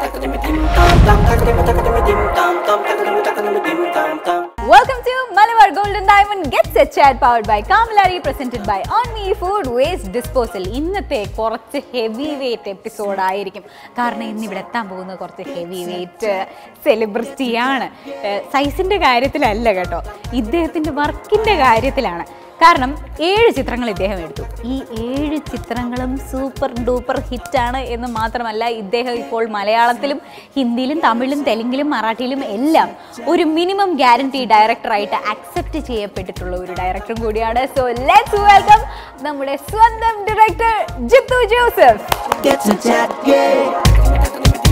Welcome to Malabar Golden Diamond Gets a Chat powered by Kamalari presented by On Me Food Waste Disposal. ഇന്നത്തെ കുറച്ച് heavy weight episode ആയിരിക്കും കാരണം ഇന്ന് ഇവിടെ എത്താൻ പോകുന്നത് കുറച്ച് ഹെവി വെയിറ്റ് സെലിബ്രിറ്റിയാണ് സൈസിന്റെ കാര്യത്തിലല്ല കേട്ടോ ഇദ്ദേഹത്തിന്റെ വർക്കിന്റെ കാര്യത്തിലാണ് കാരണം ഏഴ് ചിത്രങ്ങൾ ഇദ്ദേഹം എടുത്തു ഈ ഏഴ് ചിത്രങ്ങളും സൂപ്പർ ഡൂപ്പർ ഹിറ്റാണ് എന്ന് മാത്രമല്ല ഇദ്ദേഹം ഇപ്പോൾ മലയാളത്തിലും ഹിന്ദിയിലും തമിഴിലും തെലുങ്കിലും മറാഠിയിലും എല്ലാം ഒരു മിനിമം ഗ്യാരണ്ടി ഡയറക്ടറായിട്ട് അക്സെപ്റ്റ് ചെയ്യപ്പെട്ടിട്ടുള്ള ഒരു ഡയറക്ടറും കൂടിയാണ് സോ ലെറ്റ്സ് വെൽക്കം നമ്മുടെ സ്വന്തം director Jeethu Joseph Get to chat, yeah.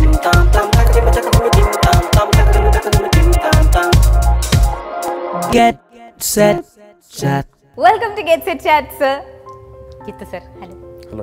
Get set chat. Welcome to get set chats Jeethu sir hello hello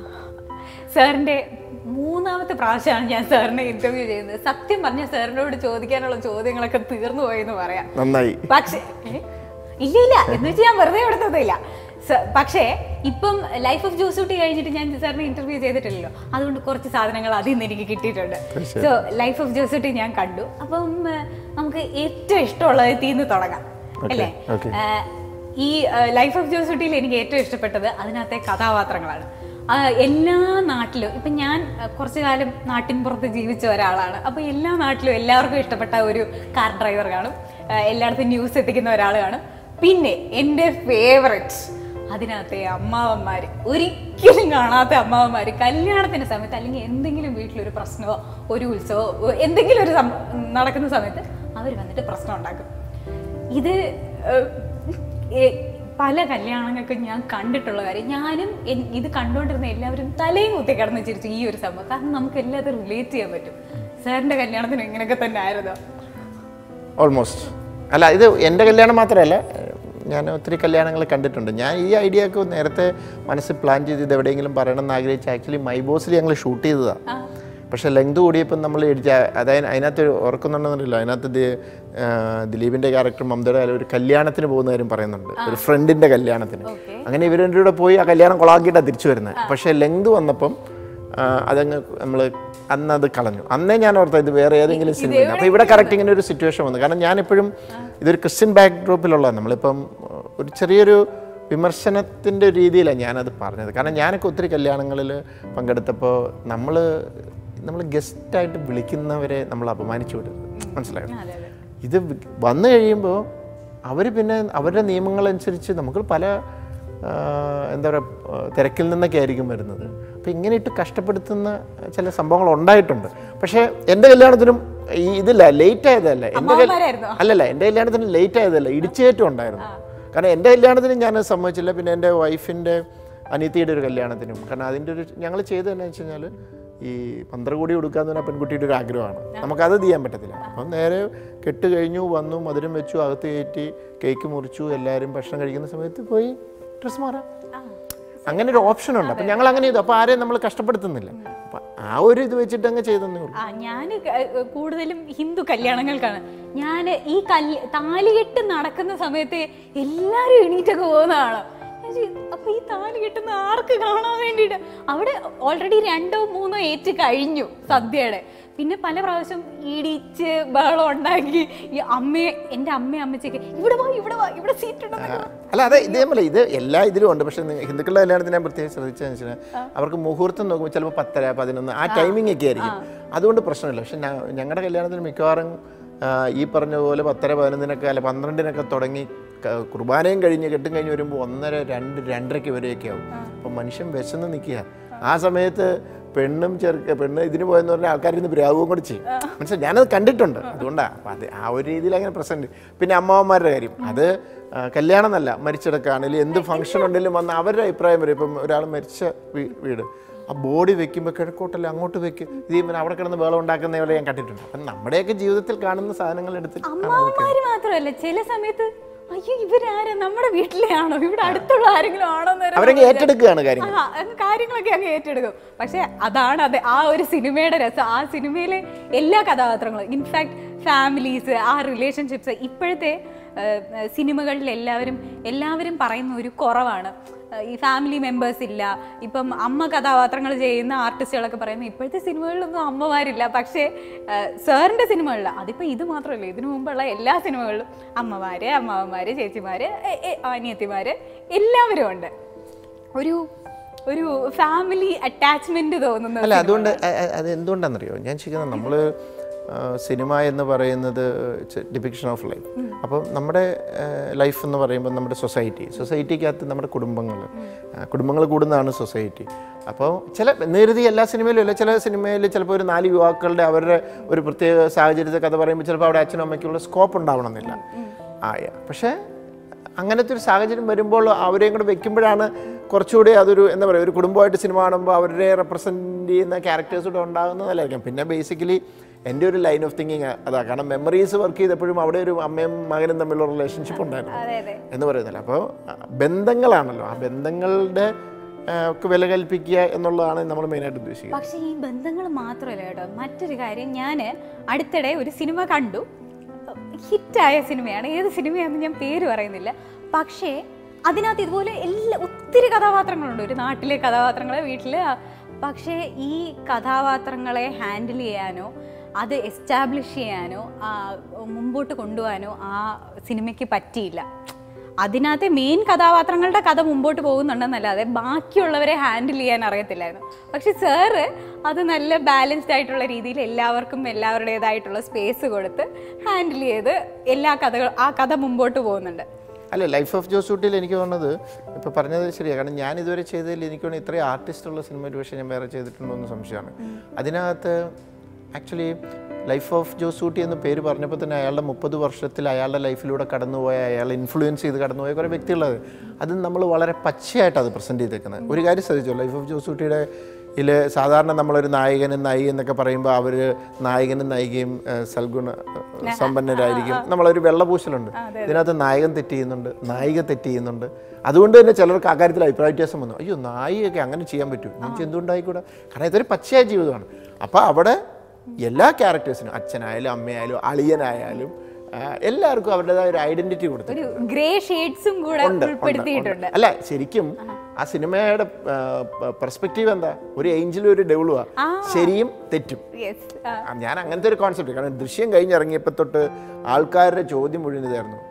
സാറിന്റെ മൂന്നാമത്തെ പ്രാവശ്യമാണ് ഞാൻ സാറിനെ ഇന്റർവ്യൂ ചെയ്യുന്നത് സത്യം പറഞ്ഞ സാറിനോട് ചോദിക്കാനുള്ള ചോദ്യങ്ങളൊക്കെ തീർന്നു പോയെന്ന് പറയാം നന്നായി പക്ഷേ ഏ? ഇല്ല ഇല്ല എന്ന് വെച്ച് ഞാൻ വെറുതെ എടുത്തതില്ല സ- പക്ഷേ ഇപ്പം ലൈഫ് ഓഫ് ജോസൂട്ടി കഴിഞ്ഞിട്ട് ഞാൻ സാറിനെ ഇന്റർവ്യൂ ചെയ്തിട്ടില്ലല്ലോ അതുകൊണ്ട് കുറച്ച് സാധനങ്ങൾ അതിൽ നിന്ന് എനിക്ക് കിട്ടിയിട്ടുണ്ട് തീർച്ചയായും. സോ ലൈഫ് ഓഫ് ജോസൂട്ടി ഞാൻ കണ്ടു അപ്പം ഏ, നമുക്ക് ഏറ്റവും ഇഷ്ടമുള്ളത് തീന്ന് തുടങ്ങാം Okay, അല്ലേ okay. ആ, ഈ ലൈഫ് ഓഫ് ജോസൂട്ടിയിൽ എനിക്ക് ഏറ്റവും ഇഷ്ടപ്പെട്ടത് അതിനകത്തെ കഥാപാത്രങ്ങളാണ് ആ, എല്ലാ നാട്ടിലും ഇപ്പം ഞാൻ ആ, കുറച്ചു കാലം നാട്ടിൻ പുറത്ത് ജീവിച്ച ഒരാളാണ് അപ്പോൾ എല്ലാ നാട്ടിലും എല്ലാവർക്കും ഇഷ്ടപ്പെട്ട ഒരു കാർ ഡ്രൈവർ കാണും ആ, എല്ലായിടത്തും ന്യൂസ് എത്തിക്കുന്ന ഒരാൾ കാണും പിന്നെ എൻ്റെ ഫേവററ്റ് അതിനകത്തെ അമ്മാവന്മാർ ഒരിക്കലും കാണാത്ത അമ്മാവന്മാർ കല്യാണത്തിൻ്റെ സമയത്ത് അല്ലെങ്കിൽ എന്തെങ്കിലും വീട്ടിലൊരു പ്രശ്നമോ ഒരു ഉത്സവമോ എന്തെങ്കിലും ഒരു സം- നടക്കുന്ന സമയത്ത് അവർ വന്നിട്ട് പ്രശ്നം ഉണ്ടാക്കും ഇത് ഏഹ്, ഏ- പല കല്യാണങ്ങൾക്കും ഞാൻ കണ്ടിട്ടുള്ള കാര്യം ഞാനും എൻ- ഇത് കണ്ടുകൊണ്ടിരുന്ന എല്ലാവരും തലയും കുത്തി കിടന്ന് ചിരിച്ചു ഈ ഒരു സംഭവം കാരണം നമുക്ക് എല്ലാതും റിലേറ്റ് ചെയ്യാൻ പറ്റും സാറിന്റെ കല്യാണത്തിന് ഇങ്ങനെയൊക്കെ തന്നെ ആയിരുന്നോ ഓൾമോസ്റ്റ് അല്ല ഇത് എൻ്റെ കല്യാണം മാത്രമല്ല ഞാൻ ഒത്തിരി കല്യാണങ്ങൾ കണ്ടിട്ടുണ്ട് ഞാൻ ഈ ഐഡിയ ഒക്കെ നേരത്തെ മനസ്സിൽ പ്ലാൻ ചെയ്ത് ഇത് എവിടെയെങ്കിലും പറയണമെന്ന് ആഗ്രഹിച്ച് ആക്ച്വലി മൈ ബോസിൽ ഞങ്ങൾ ഷൂട്ട് ചെയ്തതാണ് പക്ഷേ ലെങ്ത് കൂടിയപ്പോൾ നമ്മൾ എഡിറ്റ് അതായത് അതിനകത്ത് ഓർക്കുന്നുണ്ടെന്നില്ല അതിനകത്ത് ദി- ആ, ദിലീപിൻ്റെ ക്യാരക്ടർ മമതയുടെ കാര്യം ഒരു കല്യാണത്തിന് പോകുന്ന കാര്യം പറയുന്നുണ്ട് ഒരു ഫ്രണ്ടിൻ്റെ കല്യാണത്തിന് അങ്ങനെ ഇവർ എൻ്റെ കൂടെ പോയി ആ കല്യാണം കൊളാക്കിയിട്ടാണ് തിരിച്ചു വരുന്നത് പക്ഷേ ലെങ്ത് വന്നപ്പം ആ, അതങ്ങ് നമ്മൾ അന്ന് അത് കളഞ്ഞു അന്നേ ഞാൻ ഓർത്ത ഇത് വേറെ ഏതെങ്കിലും സിനിമ അപ്പോൾ ഇവിടെ കറക്റ്റ് ഇങ്ങനെ ഒരു സിറ്റുവേഷൻ വന്നു കാരണം ഞാനെപ്പോഴും ഇതൊരു ക്രിസ്ത്യൻ ബാക്ക് ഡ്രോപ്പിലുള്ള നമ്മളിപ്പം ആ, ഒരു ചെറിയൊരു വിമർശനത്തിൻ്റെ രീതിയിലാണ് ഞാനത് പറഞ്ഞത് കാരണം ഞാനൊക്കെ ഒത്തിരി കല്യാണങ്ങളിൽ പങ്കെടുത്തപ്പോൾ നമ്മൾ നമ്മൾ ഗസ്റ്റായിട്ട് വിളിക്കുന്നവരെ നമ്മൾ അപമാനിച്ചു വിടരുത് മനസ്സിലായോ ഇത് വി- വന്നു കഴിയുമ്പോൾ അവർ പിന്നെ അവരുടെ നിയമങ്ങളനുസരിച്ച് നമുക്ക് പല ആ, എന്താ പറയുക തിരക്കിൽ നിന്നൊക്കെ ആയിരിക്കും വരുന്നത് അപ്പോൾ ഇങ്ങനെ ഇട്ട് കഷ്ടപ്പെടുത്തുന്ന ചില സംഭവങ്ങൾ ഉണ്ടായിട്ടുണ്ട് പക്ഷേ എൻ്റെ കല്യാണത്തിനും ഈ ഇതില്ല ലേറ്റ് ആയതല്ല എൻ്റെ കൽ- അമ്മാവന്മാരായിരുന്നോ? അല്ലല്ല എൻ്റെ കല്യാണത്തിന് ലേറ്റ് ആയതല്ല ഇടിച്ചേറ്റം ഉണ്ടായിരുന്നു കാരണം എൻ്റെ കല്യാണത്തിന് ഞാൻ സമ്മതിച്ചില്ല പിന്നെ എൻ്റെ വൈഫിൻ്റെ അനിയത്തിയുടെ ഒരു കല്യാണത്തിനും കാരണം അതിൻ്റെ ഒരു ഞങ്ങൾ ചെയ്തതെന്നു വെച്ച് കഴിഞ്ഞാൽ ഈ പന്ത്രകൂടി കൊടുക്കാന്ന് പറഞ്ഞാൽ പെൺകുട്ടിയുടെ ഒരു ആഗ്രഹമാണ് നമുക്കത് ചെയ്യാൻ പറ്റത്തില്ല അപ്പം നേരെ കെട്ട് കഴിഞ്ഞു വന്നു മധുരം വെച്ചു അകത്ത് കയറ്റി കേക്ക് മുറിച്ചു എല്ലാവരും ഭക്ഷണം കഴിക്കുന്ന സമയത്ത് പോയി ഡ്രസ്സ് മാറാം അങ്ങനെ ഒരു ഓപ്ഷൻ ഉണ്ട് അപ്പം ഞങ്ങൾ അങ്ങനെ ചെയ്തു അപ്പോൾ ആരെയും നമ്മൾ കഷ്ടപ്പെടുത്തുന്നില്ല അപ്പം ആ ഒരു ഇത് വെച്ചിട്ട് അങ്ങ് ചെയ്തെന്നേ ഉള്ളൂ ആ ഞാൻ കൂടുതലും ഹിന്ദു കല്യാണങ്ങൾക്കാണ് ഞാൻ ഈ കല്യ താലികെട്ട് നടക്കുന്ന സമയത്ത് എല്ലാവരും എണീറ്റൊക്കെ പോകുന്നതാണ് ഞാൻ ചോദിച്ചു, അപ്പൊ ഈ താലി കെട്ടുന്ന ആർക്ക് കാണാൻ വേണ്ടിയിട്ട് അവിടെ ഓൾറെഡി രണ്ടോ മൂന്നോ ഏറ്റ് കഴിഞ്ഞു സദ്യയുടെ പിന്നെ പല പ്രാവശ്യം ഇടിച്ച് ബഹളം ഉണ്ടാക്കി ഈ അമ്മയെ എൻ്റെ അമ്മയും അമ്മച്ചൊക്കെ ഇവിടെ വാ ഇവിടെ വാ ഇവിടെ സീറ്റ് ഉണ്ടെന്നൊക്കെ പറഞ്ഞു. അല്ല അതെ ഇതേ പോലെ ഇത് എല്ലാ ഇതിലും ഉണ്ട് പക്ഷേ നിങ്ങ- ഹിന്ദുക്കളുടെ കല്യാണത്തിന് ഞാൻ പ്രത്യേകം ശ്രദ്ധിച്ചതെന്ന് വെച്ചാൽ അവർക്ക് മുഹൂർത്തം നോക്കുമ്പോൾ ചിലപ്പോൾ പത്തര പതിനൊന്ന് ആ ടൈമിംഗ് ഒക്കെ ആയിരിക്കും അതുകൊണ്ട് പ്രശ്നമില്ല പക്ഷെ ഞങ്ങളുടെ കല്യാണത്തിന് മിക്കവാറും ആ, ഈ പറഞ്ഞ പോലെ പത്തര പതിനൊന്നിനൊക്കെ അല്ല പന്ത്രണ്ടിനൊക്കെ തുടങ്ങി ക- കുർബാനയും കഴിഞ്ഞ് കെട്ടും കഴിഞ്ഞ് വരുമ്പോൾ ഒന്നര രണ്ട് രണ്ടരയ്ക്ക് വരെയൊക്കെ ആവും അപ്പം മനുഷ്യൻ വിശന്ന് നിൽക്കുക ആ സമയത്ത് പെണ്ണും ചെറുക്ക പെണ്ണ് ഇതിന് പോയെന്ന് പറഞ്ഞാൽ ആൾക്കാർ ഇന്ന് പ്രാവും കൂടി ചെയ്യും മനസ്സിലായി ഞാനത് കണ്ടിട്ടുണ്ട് അതുകൊണ്ടാണ് അപ്പം അത് ആ ഒരു രീതിയിൽ അങ്ങനെ പ്രസൻറ്റ് പിന്നെ അമ്മാവന്മാരുടെ കാര്യം അത് ആ, കല്യാണം എന്നല്ല മരിച്ചെടുക്കുകയാണെങ്കിലും എന്ത് ഫംഗ്ഷൻ ഉണ്ടെങ്കിലും വന്ന് അവരുടെ അഭിപ്രായം വരും ഇപ്പം ഒരാൾ മരിച്ച വീ- വീട് ആ ബോഡി വെക്കുമ്പോൾ കിഴക്കോട്ടല്ല അങ്ങോട്ട് വെക്കും ഇത് ചെയ്യുമ്പോൾ അവിടെ കിടന്ന് വേളം ഉണ്ടാക്കുന്നവരെ ഞാൻ കണ്ടിട്ടുണ്ട് അപ്പം നമ്മുടെയൊക്കെ ജീവിതത്തിൽ കാണുന്ന സാധനങ്ങൾ എടുത്തിട്ട് അമ്മാവന്മാര് മാത്രമല്ല ചില സമയത്ത് അയ്യോ ഇവരാരാ നമ്മുടെ വീട്ടിലെ ആണോ ഇവിടെ അടുത്തുള്ള ആരെങ്കിലും ആണോ എന്ന് വരെ അവരൊക്കെ ഏറ്റെടുക്കുകയാണ് കാര്യങ്ങൾ ആ, അങ്ങ് കാര്യങ്ങളൊക്കെ അങ്ങ് ഏറ്റെടുക്കും പക്ഷെ അതാണ് അത് ആ ഒരു സിനിമയുടെ രസം ആ സിനിമയിലെ എല്ലാ കഥാപാത്രങ്ങളും ഇൻഫാക്ട് ഫാമിലീസ് ആ റിലേഷൻഷിപ്സ് ഇപ്പോഴത്തെ ആ, സിനിമകളിൽ എല്ലാവരും എല്ലാവരും പറയുന്ന ഒരു കുറവാണ് ഏഹ് ഈ ഫാമിലി മെമ്പേഴ്സ് ഇല്ല ഇപ്പം അമ്മ കഥാപാത്രങ്ങൾ ചെയ്യുന്ന ആർട്ടിസ്റ്റുകളൊക്കെ പറയുന്നത് ഇപ്പോഴത്തെ സിനിമകളിലൊന്നും അമ്മമാരില്ല പക്ഷേ സാറിൻ്റെ സിനിമകളിൽ അതിപ്പോൾ ഇത് മാത്രമല്ല ഇതിനു മുമ്പുള്ള എല്ലാ സിനിമകളിലും അമ്മമാര് അമ്മാവന്മാര് ചേച്ചിമാര് എ- എ- അനിയത്തിമാര് എല്ലാവരും ഉണ്ട് ഒരു ഒരു ഫാമിലി അറ്റാച്ച്മെന്റ് തോന്നുന്ന അല്ല അതുകൊണ്ട് അ- അ- അത് എന്തുകൊണ്ടാണെന്നറിയോ ഞാൻ ചെയ്യുന്നത് നമ്മൾ സിനിമ എന്ന് പറയുന്നത് ഡിപിക്ഷൻ ഓഫ് ലൈഫ് അപ്പോൾ നമ്മുടെ ലൈഫ് എന്ന് പറയുമ്പോൾ നമ്മുടെ സൊസൈറ്റി സൊസൈറ്റിക്കകത്ത് നമ്മുടെ കുടുംബങ്ങൾ കുടുംബങ്ങൾ കൂടുന്നതാണ് സൊസൈറ്റി അപ്പോൾ ചില നേരത്തെ എല്ലാ സിനിമയിലും അല്ല ചില സിനിമയിൽ ചിലപ്പോൾ ഒരു നാല് യുവാക്കളുടെ അവരുടെ ഒരു പ്രത്യേക സാഹചര്യത്തെ കഥ പറയുമ്പോൾ ചിലപ്പോൾ അവിടെ അച്ഛനും അമ്മയ്ക്കുള്ള സ്കോപ്പ് ഉണ്ടാവണമെന്നില്ല ആ പക്ഷേ അങ്ങനത്തെ ഒരു സാഹചര്യം വരുമ്പോൾ അവരെയും കൂടെ വെക്കുമ്പോഴാണ് കുറച്ചുകൂടി അതൊരു എന്താ പറയുക ഒരു കുടുംബമായിട്ട് സിനിമ കാണുമ്പോൾ അവരെ റെപ്രസെൻ്റ് ചെയ്യുന്ന ക്യാരക്ടേഴ്സ് കൂടെ ഉണ്ടാകുന്നതല്ലായിരിക്കും പിന്നെ ബേസിക്കലി എൻ്റെ ഒരു ലൈൻ ഓഫ് തിങ്കിങ് അതാ കാരണം മെമ്മറീസ് വർക്ക് ചെയ്തപ്പോഴും അവിടെ ഒരു അമ്മയും മകനും തമ്മിലുള്ള റിലേഷൻഷിപ്പ് ഉണ്ടായിരുന്നു അതെ അതെ എന്ന് പറയുന്നില്ല അപ്പോൾ ബന്ധങ്ങളാണല്ലോ ആ ബന്ധങ്ങളുടെ ആ, ഒക്കെ വില കൽപ്പിക്കുക എന്നുള്ളതാണ് നമ്മൾ മെയിനായിട്ട് ഉദ്ദേശിക്കുന്നത് പക്ഷേ ഈ ബന്ധങ്ങൾ മാത്രമല്ല കേട്ടോ മറ്റൊരു കാര്യം ഞാൻ അടുത്തിടെ ഒരു സിനിമ കണ്ടു ഹിറ്റായ സിനിമയാണ് ഏത് സിനിമയാണെന്ന് ഞാൻ പേര് പറയുന്നില്ല പക്ഷേ അതിനകത്ത് ഇതുപോലെ എല്ലാ ഒത്തിരി കഥാപാത്രങ്ങളുണ്ട് ഒരു നാട്ടിലെ കഥാപാത്രങ്ങൾ വീട്ടിൽ പക്ഷേ ഈ കഥാപാത്രങ്ങളെ ഹാൻഡിൽ ചെയ്യാനോ അത് എസ്റ്റാബ്ലിഷ് ചെയ്യാനോ ആ, മുമ്പോട്ട് കൊണ്ടുപോകാനോ ആ സിനിമയ്ക്ക് പറ്റിയില്ല അതിനകത്തെ മെയിൻ കഥാപാത്രങ്ങളുടെ കഥ മുമ്പോട്ട് പോകുന്നുണ്ടെന്നല്ലാതെ ബാക്കിയുള്ളവരെ ഹാൻഡിൽ ചെയ്യാൻ അറിയത്തില്ലായിരുന്നു പക്ഷെ സാറ് അത് നല്ല ബാലൻസ്ഡ് ആയിട്ടുള്ള രീതിയിൽ എല്ലാവർക്കും എല്ലാവരുടേതായിട്ടുള്ള സ്പേസ് കൊടുത്ത് ഹാൻഡിൽ ചെയ്ത് എല്ലാ കഥകൾ ആ കഥ മുമ്പോട്ട് പോകുന്നുണ്ട് അല്ല ലൈഫ് ഓഫ് ജോസൂട്ടിൽ എനിക്ക് തോന്നുന്നത് ഇപ്പോൾ പറഞ്ഞത് ശരിയാണ് കാരണം ഞാൻ ഇതുവരെ ചെയ്തതിൽ എനിക്ക് തോന്നുന്നു ഇത്രയും ആർട്ടിസ്റ്റ് ഉള്ള സിനിമ ഒരു പക്ഷേ ഞാൻ വേറെ ചെയ്തിട്ടുണ്ടോ എന്ന് സംശയമാണ് അതിനകത്ത് ആക്ച്വലി ലൈഫ് ഓഫ് ജോസൂട്ടി എന്ന് പേര് പറഞ്ഞപ്പോൾ തന്നെ അയാളുടെ മുപ്പത് വർഷത്തിൽ അയാളുടെ ലൈഫിലൂടെ കടന്നുപോയ അയാളെ ഇൻഫ്ലുവൻസ് ചെയ്ത് കടന്നുപോയ കുറേ വ്യക്തികളത് അത് നമ്മൾ വളരെ പച്ചയായിട്ട് അത് പ്രസൻറ്റ് ചെയ്തേക്കുന്നത് ഒരു കാര്യം ശ്രദ്ധിച്ചോ ലൈഫ് ഓഫ് ജോസൂട്ടിയുടെ ഇതിൽ സാധാരണ നമ്മളൊരു നായകനും നായിക എന്നൊക്കെ പറയുമ്പോൾ അവർ നായകനും നായികയും ഏഹ്, സൽഗുണ ഏഹ്, സമ്പന്നരായിരിക്കും നമ്മളൊരു വെള്ളപൂശലുണ്ട് ഇതിനകത്ത് നായകൻ തെറ്റ് ചെയ്യുന്നുണ്ട് നായിക തെറ്റ് ചെയ്യുന്നുണ്ട് അതുകൊണ്ട് തന്നെ ചിലർക്ക് ആ കാര്യത്തിൽ അഭിപ്രായ വ്യത്യാസം വന്നു അയ്യോ നായികയൊക്കെ അങ്ങനെ ചെയ്യാൻ പറ്റും എനിക്ക് എന്തുകൊണ്ടായിക്കൂടാ കാരണം ഇതൊരു പച്ചയായ ജീവിതമാണ് അപ്പോൾ അവിടെ എല്ലാ ക്യാരക്ടേഴ്സിനും അച്ഛനായാലും അമ്മയായാലും അളിയനായാലും ആ, എല്ലാവർക്കും അവരുടേതായ ഒരു ഐഡന്റിറ്റി കൊടുത്തു ഒരു ഗ്രേ ഷെയ്ഡ്സും കൂടെ ഉണ്ട്, ഉണ്ട്, ഉൾപ്പെടുത്തിയിട്ടുണ്ട് ഉണ്ട്. അല്ല ശരിക്കും ആ സിനിമയുടെ പെർസ്പെക്റ്റീവ് എന്താ ഒരു ഏഞ്ചലും ഒരു ഡെവിളുവാ ശരിയും തെറ്റും യെസ് ആ, ഞാൻ അങ്ങനത്തെ ഒരു കോൺസെപ്റ്റ് കാരണം ദൃശ്യം കഴിഞ്ഞിറങ്ങിയപ്പോൾ തൊട്ട് ആൾക്കാരുടെ ചോദ്യം മുഴുവൻ ഇതായിരുന്നു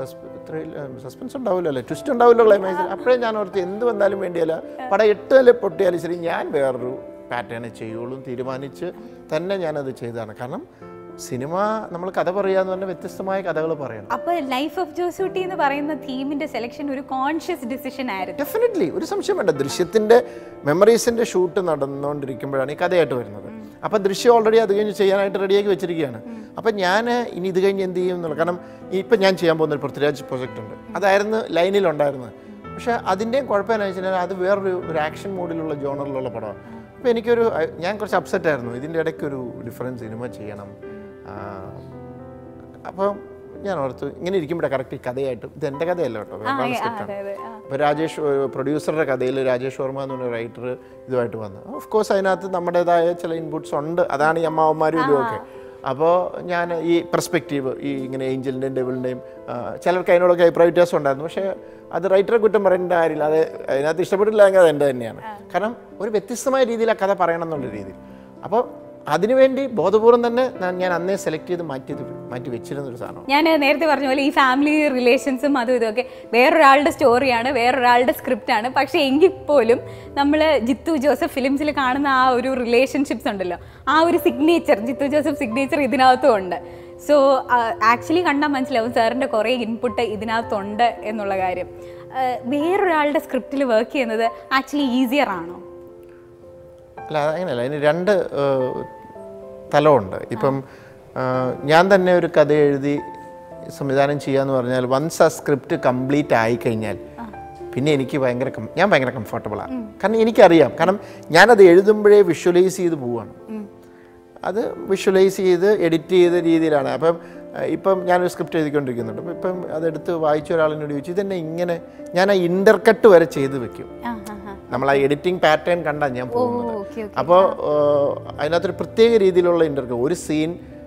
സസ്പെൻസ് ഉണ്ടാവില്ല അല്ലേ ട്വിസ്റ്റ് ഉണ്ടാവില്ല ക്ലൈമാക്സിൽ അപ്പോഴേ ഞാൻ ഓർത്ത് എന്ത് വന്നാലും വേണ്ടിയല്ല പടം എട്ട് നില പൊട്ടിയാലും ശരി ഞാൻ വേറൊരു പാറ്റേണെ ചെയ്യുള്ളൂ തീരുമാനിച്ച് തന്നെ ഞാനത് ചെയ്തതാണ് കാരണം സിനിമ നമ്മൾ കഥ പറയാന്ന് പറഞ്ഞാൽ വ്യത്യസ്തമായ കഥകൾ പറയണം അപ്പൊ ലൈഫ് ഓഫ് ജോസൂട്ടി എന്ന് പറയുന്ന തീമിന്റെ സെലക്ഷൻ ഒരു കോൺഷ്യസ് ഡിസിഷൻ ആയിരുന്നു ഡെഫിനറ്റ്ലി ഒരു സംശയം വേണ്ട ദൃശ്യത്തിൻ്റെ മെമ്മറീസിൻ്റെ ഷൂട്ട് നടന്നുകൊണ്ടിരിക്കുമ്പോഴാണ് ഈ കഥയായിട്ട് വരുന്നത് അപ്പോൾ ദൃശ്യം ഓൾറെഡി അത് കഴിഞ്ഞ് ചെയ്യാനായിട്ട് റെഡിയാക്കി വെച്ചിരിക്കുകയാണ് അപ്പം ഞാൻ ഇനി ഇത് കഴിഞ്ഞ് എന്ത് ചെയ്യും എന്നുള്ള കാരണം ഇപ്പം ഞാൻ ചെയ്യാൻ പോകുന്ന ഒരു പൃഥ്വിരാജ് പ്രൊജക്റ്റ് ഉണ്ട് അതായിരുന്നു ലൈനിലുണ്ടായിരുന്നത് പക്ഷേ അതിൻ്റെയും കുഴപ്പമെന്നു വെച്ചാൽ അത് വേറൊരു ഒരു ആക്ഷൻ മോഡിലുള്ള ജോണറിലുള്ള പടമാണ് അപ്പോൾ എനിക്കൊരു ഞാൻ കുറച്ച് അപ്സെറ്റ് ആയിരുന്നു ഇതിൻ്റെ ഇടയ്ക്ക് ഒരു ഡിഫറൻറ്റ് സിനിമ ചെയ്യണം അപ്പോൾ ഞാൻ ഓർത്തു ഇങ്ങനെ ഇരിക്കുമ്പോഴേ കറക്റ്റ് കഥയായിട്ട് ഇത് എൻ്റെ കഥയല്ല കേട്ടോ ആ, വേറൊരു ആ, സ്ക്രിപ്റ്റാണ് അതെ അതെ ആ. അപ്പോൾ രാജേഷ് പ്രൊഡ്യൂസറുടെ കഥയിൽ രാജേഷ് വർമ്മ എന്ന് പറഞ്ഞ റൈറ്റർ ഇതുമായിട്ട് വന്നു ഓഫ് കോഴ്സ് അതിനകത്ത് നമ്മുടേതായ ചില ഇൻപുട്സ് ഉണ്ട് അതാണ് ഈ അമ്മാവന്മാരും ഇതുമൊക്കെ അപ്പോൾ ഞാൻ ഈ പെർസ്പെക്റ്റീവ് ഈ ഇങ്ങനെ ഏഞ്ചലിൻ്റെയും ഡെവിളിൻ്റെയും ചിലർക്ക് അതിനോടൊക്കെ അഭിപ്രായ വ്യത്യാസം ഉണ്ടായിരുന്നു പക്ഷേ അത് റൈറ്ററെ കുറ്റം പറയേണ്ട കാര്യമില്ല അത് അതിനകത്ത് ഇഷ്ടപ്പെട്ടില്ലെങ്കിൽ അത് എൻ്റെ തന്നെയാണ് കാരണം ഒരു വ്യത്യസ്തമായ രീതിയിൽ ആ കഥ പറയണം എന്നുള്ള രീതിയിൽ അപ്പോൾ അതിനുവേണ്ടി ബോധപൂർവം തന്നെ ഞാൻ- ഞാൻ അന്നേ സെലക്ട് ചെയ്ത് മാറ്റി മാറ്റി വെച്ചിരുന്ന ഒരു സാധനം ഞാൻ നേരത്തെ പറഞ്ഞ പോലെ ഈ ഫാമിലി റിലേഷൻസും അതും ഇതൊക്കെ വേറൊരാളുടെ സ്റ്റോറിയാണ് വേറൊരാളുടെ സ്ക്രിപ്റ്റാണ് പക്ഷേ എങ്കിൽ പോലും നമ്മൾ ജിത്തു ജോസഫ് ഫിലിംസിൽ കാണുന്ന ആ ഒരു റിലേഷൻഷിപ്സ് ഉണ്ടല്ലോ ആ ഒരു സിഗ്നേച്ചർ ജിത്തു ജോസഫ് സിഗ്നേച്ചർ ഇതിനകത്തും ഉണ്ട് സോ ആക്ച്വലി കണ്ടാൽ മനസ്സിലാവും സാറിൻ്റെ കുറേ ഇൻപുട്ട് ഇതിനകത്തുണ്ട് എന്നുള്ള കാര്യം ആ, വേറൊരാളുടെ സ്ക്രിപ്റ്റിൽ വർക്ക് ചെയ്യുന്നത് ആക്ച്വലി ഈസിയർ ആണോ അല്ല അങ്ങനെയല്ല അതിന് രണ്ട് ഏഹ്, തലമുണ്ട് ഇപ്പം ഏഹ്, ഞാൻ തന്നെ ഒരു കഥ എഴുതി സംവിധാനം ചെയ്യാന്ന് പറഞ്ഞാൽ വൺസ് ആ സ്ക്രിപ്റ്റ് കംപ്ലീറ്റ് ആയി കഴിഞ്ഞാൽ പിന്നെ എനിക്ക് ഭയങ്കര കം- ഞാൻ ഭയങ്കര കംഫർട്ടബിളാണ് കാരണം എനിക്കറിയാം കാരണം ഞാനത് എഴുതുമ്പോഴേ വിഷ്വലൈസ് ചെയ്ത് പോവാണ് അത് വിഷ്വലൈസ് ചെയ്ത് എഡിറ്റ് ചെയ്ത രീതിയിലാണ് അപ്പം ഏഹ്, ഇപ്പം ഞാനൊരു സ്ക്രിപ്റ്റ് എഴുതിക്കൊണ്ടിരിക്കുന്നുണ്ട് അപ്പം ഇപ്പം അതെടുത്ത് വായിച്ച ഒരാളിനോട് ചോദിച്ചു ഇതെന്നെ ഇങ്ങനെ ഞാൻ ആ ഇൻ്റർകട്ട് വരെ ചെയ്ത് വെക്കും ആ ആ ആ നമ്മൾ ആ എഡിറ്റിംഗ് പാറ്റേൺ കണ്ടാണ് ഞാൻ പോകുന്നത് ഓക്കെ അപ്പോൾ അതിനകത്തൊരു പ്രത്യേക രീതിയിലുള്ള ഇൻ്റർവ്യൂ ഒരു സീൻ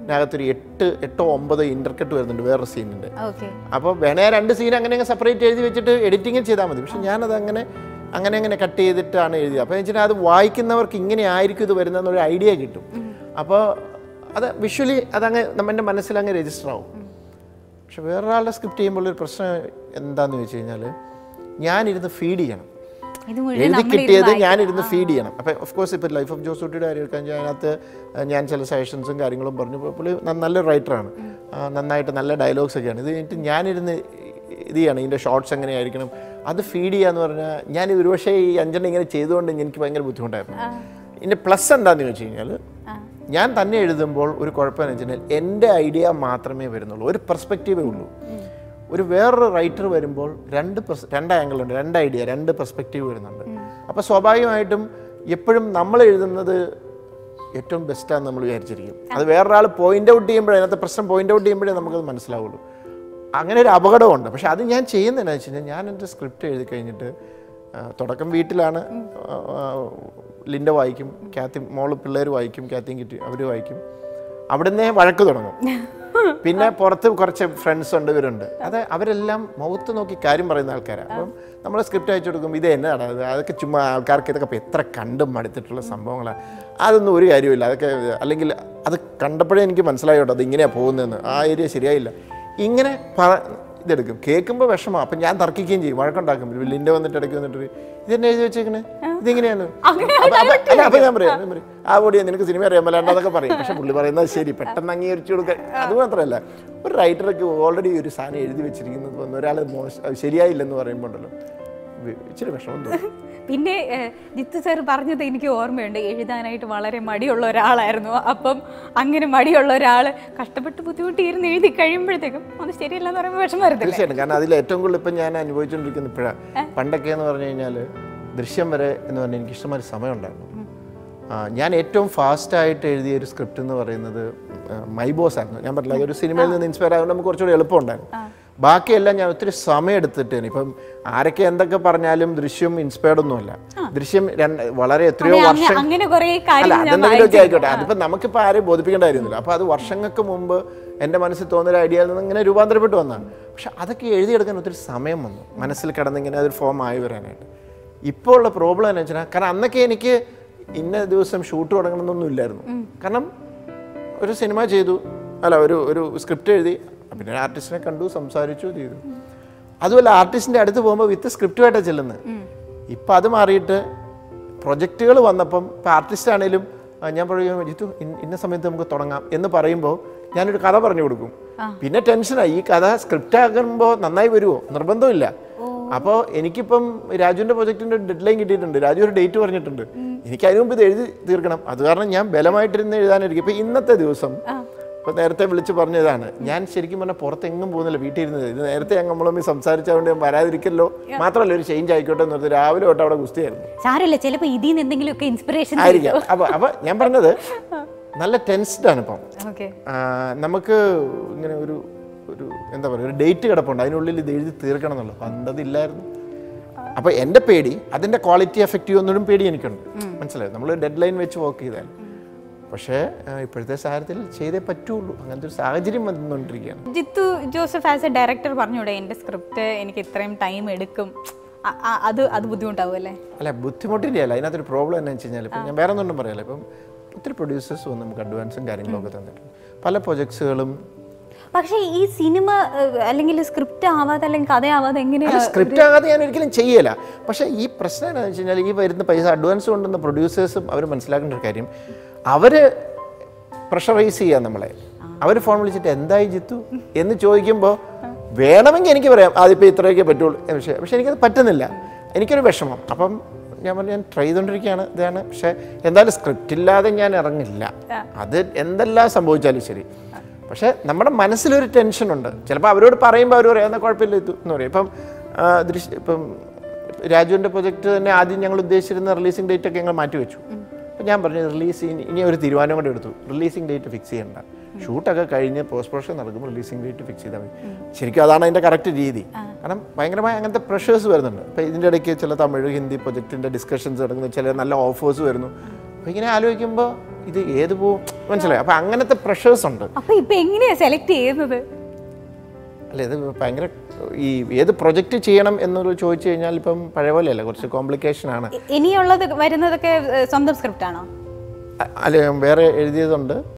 ഇതിനകത്തൊരു എട്ട് എട്ടോ ഒമ്പതോ ഇൻ്റർകട്ട് വരുന്നുണ്ട് വേറൊരു സീനിൻ്റെ ഓക്കെ അപ്പോൾ വേണേ രണ്ട് സീൻ അങ്ങനെ അങ്ങ് സെപ്പറേറ്റ് എഴുതി വെച്ചിട്ട് എഡിറ്റിങ്ങിൽ ചെയ്താൽ മതി പക്ഷെ ഞാനത് അങ്ങനെ അങ്ങനെ അങ്ങനെ കട്ട് ചെയ്തിട്ടാണ് എഴുതിയത് അപ്പോൾ വെച്ചാൽ അത് വായിക്കുന്നവർക്ക് ഇങ്ങനെ ആയിരിക്കും ഇത് വരുന്നതെന്നൊരു ഐഡിയ കിട്ടും അപ്പോൾ അത് വിഷ്വലി അതങ്ങ് നമ്മുടെ മനസ്സിൽ അങ്ങ് രജിസ്റ്റർ ആവും പക്ഷെ വേറൊരാളുടെ സ്ക്രിപ്റ്റ് ചെയ്യുമ്പോൾ ഒരു പ്രശ്നം എന്താണെന്ന് വെച്ച് കഴിഞ്ഞാൽ ഞാനിരുന്ന് ഫീഡ് ചെയ്യണം ഇത് മുഴുവൻ എഴുതി നമ്മൾ കിട്ടിയത് ഇരുന്ന് ഞാനിരുന്ന് ഫീഡ് ചെയ്യണം അപ്പോൾ ഓഫ് കോഴ്സ് ഇപ്പോൾ ലൈഫ് ഓഫ് ജോസൂട്ടിയുടെ കാര്യം എടുക്കാൻ അതിനകത്ത് ഞാൻ ചില സജഷൻസും കാര്യങ്ങളും പറഞ്ഞു അപ്പോൾ പുള്ളി ന- നല്ലൊരു റൈറ്ററാണ് നന്നായിട്ട് നല്ല ഡയലോഗ്സ് ഒക്കെയാണ് ഇത് കഴിഞ്ഞിട്ട് ഞാനിരുന്ന് ഇത് ചെയ്യണം ഇതിൻ്റെ ഷോർട്സ് എങ്ങനെയായിരിക്കണം അത് ഫീഡ് ചെയ്യാന്ന് പറഞ്ഞാൽ ഞാൻ ഒരുപക്ഷെ ഈ അഞ്ചെണ്ണം ഇങ്ങനെ ചെയ്തുകൊണ്ട് എനിക്ക് ഭയങ്കര ബുദ്ധിമുട്ടായിരുന്നു ഇതിൻ്റെ പ്ലസ് എന്താണെന്ന് വെച്ച് കഴിഞ്ഞാൽ ഞാൻ തന്നെ എഴുതുമ്പോൾ ഒരു കുഴപ്പമെന്ന് വെച്ച് കഴിഞ്ഞാൽ എൻ്റെ ഐഡിയ മാത്രമേ വരുന്നുള്ളൂ ഒരു പെർസ്പെക്റ്റീവേ ഉള്ളൂ ഒരു വേറൊരു റൈറ്റർ വരുമ്പോൾ രണ്ട് പെർസ് രണ്ട് ആംഗിൾ ഉണ്ട് രണ്ട് ഐഡിയ രണ്ട് പെർസ്പെക്റ്റീവ് വരുന്നുണ്ട് അപ്പോൾ സ്വാഭാവികമായിട്ടും എപ്പോഴും നമ്മൾ എഴുതുന്നത് ഏറ്റവും ബെസ്റ്റാന്ന് നമ്മൾ വിചാരിച്ചിരിക്കും അത് വേറൊരാൾ പോയിന്റ് ഔട്ട് ചെയ്യുമ്പോഴേ അതിനകത്ത് പ്രശ്നം പോയിന്റ് ഔട്ട് ചെയ്യുമ്പോഴേ നമുക്കത് മനസ്സിലാവുള്ളൂ അങ്ങനെ ഒരു അപകടമുണ്ട് പക്ഷെ അത് ഞാൻ ചെയ്യുന്നതെന്ന് വെച്ച് കഴിഞ്ഞാൽ ഞാൻ എൻ്റെ സ്ക്രിപ്റ്റ് എഴുതി കഴിഞ്ഞിട്ട് ആ, തുടക്കം വീട്ടിലാണ് ആ, ആ, ലിൻഡ വായിക്കും കാത്തി മോള് പിള്ളേർ വായിക്കും കാത്തിയും കിട്ടി അവർ വായിക്കും അവിടുന്ന് വഴക്ക് തുടങ്ങും പിന്നെ പുറത്ത് കുറച്ച് ഫ്രണ്ട്സ് ഉണ്ട് ഇവരുണ്ട് അത് അവരെല്ലാം മുഖത്ത് നോക്കി കാര്യം പറയുന്ന ആൾക്കാരാണ് അപ്പം നമ്മൾ സ്ക്രിപ്റ്റ് അയച്ചു കൊടുക്കും ഇത് എന്നതാണ് അത് അതൊക്കെ ചുമ്മാ ആൾക്കാർക്ക് ഇതൊക്കെ ഇപ്പം എത്ര കണ്ടും മടുത്തിട്ടുള്ള സംഭവങ്ങളാണ് അതൊന്നും ഒരു കാര്യമില്ല അതൊക്കെ അല്ലെങ്കിൽ അത് കണ്ടപ്പോഴേ എനിക്ക് മനസ്സിലായി കേട്ടോ അത് ഇങ്ങനെയാണ് പോകുന്നതെന്ന് ആ ഏരിയ ശരിയായില്ല ഇങ്ങനെ പറ ഇതെടുക്കും കേൾക്കുമ്പോൾ വിഷമം അപ്പം ഞാൻ തർക്കിക്കുകയും ചെയ്യും വഴക്കുണ്ടാക്കും ലിൻ്റെ വന്നിട്ട് ഇടയ്ക്ക് വന്നിട്ട് പറയും, ഇതെന്നെ എഴുതി വെച്ചേക്കണേ ഇതിങ്ങനെയാണ് അപ്പൊ- അപ്പൊ- അല്ല അപ്പൊ ഞാൻ പറയാം ഞാൻ പറയും ആ ഓടിയാ നിനക്ക് സിനിമ അറിയാൻ മേലാണ്ട് അതൊക്കെ പറയും പക്ഷെ പുള്ളി പറയുന്നത് ശരി പെട്ടെന്ന് അംഗീകരിച്ചു കൊടുക്കാൻ അത് മാത്രമല്ല ഒരു റൈറ്റർക്ക് ഓൾറെഡി ഒരു സാധനം എഴുതി വെച്ചിരിക്കുന്നത് വന്ന് ഒരാൾ മോശം അത് ശരിയായില്ലെന്ന് പറയുമ്പോൾ ഉണ്ടല്ലോ വി- ഇച്ചിരി വിഷമം തോന്നും പിന്നെ ഏഹ്, ജിത്തു സാർ പറഞ്ഞത് എനിക്ക് ഓർമ്മയുണ്ട് എഴുതാനായിട്ട് വളരെ മടിയുള്ള ഒരാളായിരുന്നു അപ്പം അങ്ങനെ മടിയുള്ള ഒരാൾ കഷ്ടപ്പെട്ട് ബുദ്ധിമുട്ടിയിരുന്ന് എഴുതി കഴിയുമ്പോഴത്തേക്കും അത് ശരിയല്ല എന്ന് പറയുമ്പോൾ വിഷമം വരത്തില്ല തീർച്ചയായിട്ടും കാരണം അതിൽ ഏറ്റവും കൂടുതൽ ഇപ്പം ഞാൻ അനുഭവിച്ചുകൊണ്ടിരിക്കുന്ന ഇപ്പോഴാണ് പണ്ടൊക്കെ എന്ന് പറഞ്ഞു കഴിഞ്ഞാൽ ദൃശ്യം വരെ എന്ന് പറഞ്ഞാൽ എനിക്ക് ഇഷ്ടംമാതിരി സമയം ഉണ്ടായിരുന്നു ആ, ഞാൻ ഏറ്റവും ഫാസ്റ്റായിട്ട് എഴുതിയ ഒരു സ്ക്രിപ്റ്റ് എന്ന് പറയുന്നത് ആ, മൈ ബോസ് ആയിരുന്നു ഞാൻ പറഞ്ഞില്ല അതൊരു സിനിമയിൽ നിന്ന് ഇൻസ്പയർ ആയതുകൊണ്ട് നമുക്ക് കുറച്ചുകൂടി എളുപ്പമുണ്ടായിരുന്നു ബാക്കിയെല്ലാം ഞാൻ ഒത്തിരി സമയം എടുത്തിട്ടാണ് ഇപ്പം ആരൊക്കെ എന്തൊക്കെ പറഞ്ഞാലും ദൃശ്യം ഇൻസ്പയർഡ് ഒന്നുമല്ല ദൃശ്യം രണ്ട് വളരെ എത്രയോ അതെ, വർഷം അങ്ങ- അങ്ങനെ കുറേ അല്ല കാര്യങ്ങൾ ഞാൻ അതെന്തെങ്കിലുമൊക്കെ ആയിക്കോട്ടെ അതിപ്പോൾ നമുക്കിപ്പോൾ ആരെയും ബോധിപ്പിക്കേണ്ട കാര്യമൊന്നുമില്ല അപ്പോൾ അത് വർഷങ്ങൾക്ക് മുമ്പ് എൻ്റെ മനസ്സിൽ തോന്നിയ ഐഡിയയിൽ നിന്ന് ഇങ്ങനെ രൂപാന്തരപ്പെട്ട് വന്നതാണ് പക്ഷെ അതൊക്കെ എഴുതിയെടുക്കാൻ ഒത്തിരി സമയം വന്നു മനസ്സിൽ കിടന്നിങ്ങനെ അതൊരു ഫോം ആയി വരാനായിട്ട് ഇപ്പോൾ ഉള്ള പ്രോബ്ലം എന്ന് വെച്ചാൽ കാരണം അന്നൊക്കെ എനിക്ക് ഇന്ന ദിവസം ഷൂട്ട് തുടങ്ങണമെന്നൊന്നും ഇല്ലായിരുന്നു കാരണം ഒരു സിനിമ ചെയ്തു അല്ല ഒരു ഒരു സ്ക്രിപ്റ്റ് എഴുതി പിന്നെ ഒരു ആർട്ടിസ്റ്റിനെ കണ്ടു സംസാരിച്ചു ഇത് ചെയ്തു അതുമല്ല ആർട്ടിസ്റ്റിൻ്റെ അടുത്ത് പോകുമ്പോൾ വിത്ത് സ്ക്രിപ്റ്റുമായിട്ടാണ് ചെല്ലുന്നത് ഇപ്പം അത് മാറിയിട്ട് പ്രൊജക്റ്റുകൾ വന്നപ്പം ഇപ്പം ആർട്ടിസ്റ്റ് ആണെങ്കിലും ആ, ഞാൻ പറയും ജിത്തു ഇന്ന- ഇന്ന സമയത്ത് നമുക്ക് തുടങ്ങാം എന്ന് പറയുമ്പോൾ ഞാനൊരു കഥ പറഞ്ഞു കൊടുക്കും പിന്നെ ടെൻഷനായി ഈ കഥ സ്ക്രിപ്റ്റ് ആകുമ്പോൾ നന്നായി വരുമോ നിർബന്ധമില്ല അപ്പോൾ എനിക്കിപ്പം രാജുവിൻ്റെ പ്രൊജക്റ്റിൻ്റെ ഡെഡ് ലൈൻ കിട്ടിയിട്ടുണ്ട് രാജു ഒരു ഡേറ്റ് പറഞ്ഞിട്ടുണ്ട് എനിക്ക് അതിന് മുമ്പ് ഇത് എഴുതി തീർക്കണം അത് കാരണം ഞാൻ ബലമായിട്ടിരുന്ന് എഴുതാനായിരിക്കും ഇപ്പം ഇന്നത്തെ ദിവസം ഇപ്പോൾ നേരത്തെ വിളിച്ച് പറഞ്ഞതാണ് ഞാൻ ശരിക്കും പറഞ്ഞാൽ പുറത്തെങ്ങും പോകുന്നില്ല വീട്ടിൽ ഇരുന്നത് ഇത് നേരത്തെ ഞങ്ങൾ നമ്മളൊന്ന് സംസാരിച്ചുകൊണ്ട് ഞാൻ വരാതിരിക്കല്ലോ മാത്രമല്ല ഒരു ചേഞ്ച് ആയിക്കോട്ടെ എന്ന് പറഞ്ഞ് രാവിലെ തൊട്ട് അവിടെ ഗുസ്തിയായിരുന്നു സാരമില്ല ചിലപ്പോൾ ഇതിൽ നിന്ന് എന്തെങ്കിലുമൊക്കെ ഇൻസ്പിറേഷൻ ആയിരിക്കാം അപ്പോൾ അപ്പോൾ ഞാൻ പറഞ്ഞത് നല്ല ടെൻസ്ഡ് ആണ് ഇപ്പം ഓക്കെ ആ, നമുക്ക് ഇങ്ങനെ ഒരു ഒരു എന്താ പറയുക ഒരു ഡേറ്റ് കിടപ്പുണ്ട് അതിനുള്ളിൽ ഇത് എഴുതി തീർക്കണം എന്നുള്ളത് പണ്ടതില്ലായിരുന്നു അപ്പോൾ എൻ്റെ പേടി അതിൻ്റെ ക്വാളിറ്റി എഫക്റ്റീവ് ഒന്നും പേടി എനിക്കുണ്ട് മനസ്സിലായോ നമ്മൾ ഡെഡ് ലൈൻ വെച്ച് വർക്ക് ചെയ്താൽ പക്ഷേ ആ, ഇപ്പോഴത്തെ സാഹചര്യത്തിൽ ചെയ്തേ പറ്റുള്ളൂ അങ്ങനത്തെ ഒരു സാഹചര്യം വന്നുകൊണ്ടിരിക്കുകയാണ് Jeethu Joseph as a director പറഞ്ഞൂടെ എൻ്റെ സ്ക്രിപ്റ്റ് എനിക്ക് ഇത്രയും ടൈം എടുക്കും അ- അ- അത് അത് ബുദ്ധിമുട്ടാവും അല്ലേ അല്ല ബുദ്ധിമുട്ടില്ല അല്ല അതിനകത്തൊരു പ്രോബ്ലം എന്താ വെച്ച് കഴിഞ്ഞാൽ ഇപ്പം ഞാൻ വേറെ ഒന്നും പറയാല്ല ഇപ്പം ഒത്തിരി പ്രൊഡ്യൂസേഴ്സ് വന്ന് നമുക്ക് അഡ്വാൻസും കാര്യങ്ങളൊക്കെ തന്നിട്ടുണ്ട് പല പ്രൊജക്ട്സുകളും പക്ഷേ ഈ സിനിമ ഏഹ്, അല്ലെങ്കിൽ സ്ക്രിപ്റ്റ് ആവാതെ അല്ലെങ്കിൽ കഥയാവാതെ എങ്ങനെയാ സ്ക്രിപ്റ്റ് ആകാതെ ഞാൻ ഒരിക്കലും ചെയ്യല പക്ഷേ ഈ പ്രശ്നം എന്താണെന്ന് വെച്ച് കഴിഞ്ഞാൽ ഈ വരുന്ന പൈസ അഡ്വാൻസ് കൊണ്ടുവന്ന പ്രൊഡ്യൂസേഴ്സും അവർ മനസ്സിലാക്കേണ്ട ഒരു കാര്യം അവർ പ്രഷറൈസ് ചെയ്യാം നമ്മളെ അവർ ഫോൺ വിളിച്ചിട്ട് എന്തായി ജിത്തു എന്ന് ചോദിക്കുമ്പോൾ വേണമെങ്കിൽ എനിക്ക് പറയാം അതിപ്പോൾ ഇത്രയൊക്കെ പറ്റുള്ളൂ എന്ന് പക്ഷേ പക്ഷേ എനിക്കത് പറ്റുന്നില്ല എനിക്കൊരു വിഷമം അപ്പം ഞാൻ പറഞ്ഞു ഞാൻ ട്രൈ ചെയ്തുകൊണ്ടിരിക്കുകയാണ് ഇതാണ് പക്ഷേ എന്തായാലും സ്ക്രിപ്റ്റ് ഇല്ലാതെ ഞാൻ ഇറങ്ങില്ല അത് എന്തെല്ലാം സംഭവിച്ചാലും ശരി പക്ഷേ നമ്മുടെ മനസ്സിലൊരു ടെൻഷനുണ്ട് ചിലപ്പോൾ അവരോട് പറയുമ്പോൾ അവർ പറയാം എന്നാൽ കുഴപ്പമില്ല ഇത് എന്ന് പറയും ഇപ്പം ആ, ദൃശ്യ ഇപ്പം രാജുവിൻ്റെ പ്രൊജക്റ്റ് തന്നെ ആദ്യം ഞങ്ങൾ ഉദ്ദേശിച്ചിരുന്ന റിലീസിംഗ് ഡേറ്റ് ഒക്കെ ഞങ്ങൾ മാറ്റി വെച്ചു അപ്പം ഞാൻ പറഞ്ഞു റിലീസ് ഇനി ഒരു തീരുമാനം കൂടെ എടുത്തു റിലീസിംഗ് ഡേറ്റ് ഫിക്സ് ചെയ്യണ്ട ഷൂട്ടൊക്കെ കഴിഞ്ഞ് പോസ്റ്റ് പ്രൊഡക്ഷൻ നടക്കുമ്പോൾ റിലീസിംഗ് ഡേറ്റ് ഫിക്സ് ചെയ്താൽ മതി ശരിക്കും അതാണ് അതിൻ്റെ കറക്റ്റ് രീതി കാരണം ഭയങ്കരമായ അങ്ങനത്തെ പ്രഷേഴ്സ് വരുന്നുണ്ട് ഇപ്പോൾ ഇതിൻ്റെ ഇടയ്ക്ക് ചില തമിഴ് ഹിന്ദി പ്രൊജക്റ്റിൻ്റെ ഡിസ്കഷൻസ് നടക്കുന്നു ചില നല്ല ഓഫേഴ്സ് വരുന്നു അപ്പോൾ ഇങ്ങനെ ആലോചിക്കുമ്പോൾ ഇത് ഏത് പോവും മനസ്സിലായി അപ്പോൾ അങ്ങനത്തെ പ്രഷേഴ്സ് ഉണ്ട് അപ്പൊ ഇപ്പൊ എങ്ങനെയാ സെലക്ട് ചെയ്യുന്നത് അല്ല ഇത് ഭയങ്കര ഈ ഏത് പ്രൊജക്റ്റ് ചെയ്യണം എന്നൊരു ചോദിച്ചു കഴിഞ്ഞാൽ ഇപ്പം പഴയ പോലെയല്ല കുറച്ച് കോംപ്ലിക്കേഷൻ ആണ് ഇ- ഇനിയുള്ളത് വരുന്നതൊക്കെ ഏഹ്, സ്വന്തം സ്ക്രിപ്റ്റ് ആണോ അ- അല്ല വേറെ എഴുതിയതുണ്ട്